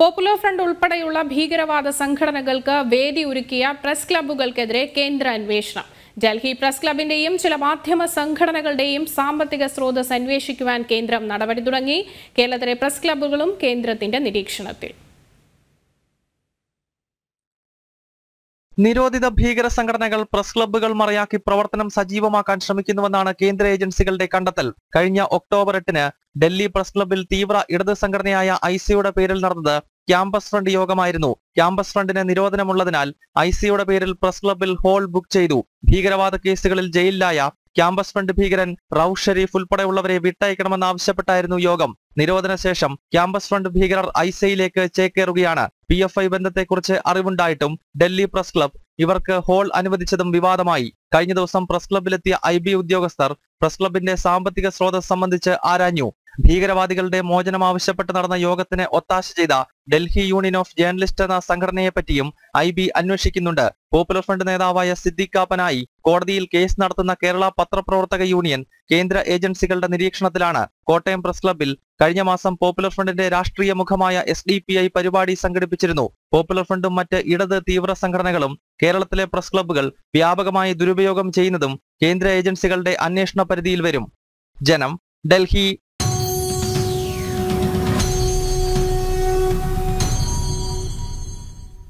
popular front ഉൾപ്പെടെയുള്ള ഭീകരവാദ സംഘടനകൾക്ക് വേദി ഒരുക്കിയ പ്രസ് ക്ലബ്ബുകൾക്കെതിരെ കേന്ദ്ര അന്വേഷണം ഡൽഹി പ്രസ് ക്ലബിന്റെയും ചില മാധ്യമ സംഘടനകളുടെയും സാമ്പത്തിക സ്രോതസ് അന്വേഷിക്കുവാൻ കേന്ദ്രം നടപടി തുടങ്ങി കേരളത്തിലെ പ്രസ് ക്ലബ്ബുകളും കേന്ദ്രത്തിന്റെ നിരീക്ഷണത്തിൽ നിരോധിത ഭീകര സംഘടനകൾ പ്രസ് ക്ലബ്ബുകൾ മറയാക്കി പ്രവർത്തനം സജീവമാക്കാൻ ശ്രമിക്കുന്നുവെന്നാണ് കേന്ദ്ര ഏജൻസികളുടെ കണ്ടെത്തൽ കഴിഞ്ഞ ഒക്ടോബർ എട്ടിന് ഡൽഹി പ്രസ് ക്ലബ്ബിൽ തീവ്ര ഇടത് സംഘടനയായ ഐസിയുടെ പേരിൽ നടന്നത് ക്യാമ്പസ് ഫ്രണ്ട് യോഗമായിരുന്നു ക്യാമ്പസ് ഫ്രണ്ടിന് നിരോധനമുള്ളതിനാൽ ഐസിയുടെ പേരിൽ പ്രസ് ക്ലബ്ബിൽ ഹോൾ ബുക്ക് ചെയ്തു ഭീകരവാദ കേസുകളിൽ ജയിലിലായ ക്യാമ്പസ് ഫ്രണ്ട് ഭീകരൻ റൌഫ് ഷെരീഫ് ഉൾപ്പെടെയുള്ളവരെ വിട്ടയക്കണമെന്നാവശ്യപ്പെട്ടായിരുന്നു യോഗം നിരോധന ശേഷം ക്യാമ്പസ് ഫ്രണ്ട് ഭീകരർ ഐസയിലേക്ക് ചേക്കേറുകയാണ് പി എഫ് ഐ ബന്ധത്തെക്കുറിച്ച് അറിവുണ്ടായിട്ടും ഡൽഹി പ്രസ് ക്ലബ് ഇവർക്ക് ഹോൾ അനുവദിച്ചതും വിവാദമായി കഴിഞ്ഞ ദിവസം പ്രസ് ക്ലബിലെത്തിയ ഐ ബി ഉദ്യോഗസ്ഥർ പ്രസ് ക്ലബിന്റെ സാമ്പത്തിക സ്രോതസ് സംബന്ധിച്ച് ആരാഞ്ഞു ഭീകരവാദികളുടെ മോചനം ആവശ്യപ്പെട്ട് നടന്ന യോഗത്തിന് ഒത്താശ ചെയ്ത ഡൽഹി യൂണിയൻ ഓഫ് ജേർണലിസ്റ്റ് എന്ന സംഘടനയെ പറ്റിയും ഐ ബി അന്വേഷിക്കുന്നുണ്ട് പോപ്പുലർ ഫ്രണ്ട് നേതാവായ സിദ്ദിഖ് കാപ്പനായി കോടതിയിൽ കേസ് നടത്തുന്ന കേരള പത്രപ്രവർത്തക യൂണിയൻ കേന്ദ്ര ഏജൻസികളുടെ നിരീക്ഷണത്തിലാണ് കോട്ടയം പ്രസ് ക്ലബിൽ കഴിഞ്ഞ മാസം പോപ്പുലർ ഫ്രണ്ടിന്റെ രാഷ്ട്രീയ മുഖമായ എസ് ഡി പി ഐ പരിപാടി സംഘടിപ്പിച്ചിരുന്നു പോപ്പുലർ ഫ്രണ്ടും മറ്റ് ഇടത് തീവ്ര സംഘടനകളും കേരളത്തിലെ പ്രസ് ക്ലബ്ബുകൾ വ്യാപകമായി ദുരുപയോഗം ചെയ്യുന്നതും കേന്ദ്ര ഏജൻസികളുടെ അന്വേഷണ പരിധിയിൽ വരും ജനം ഡൽഹി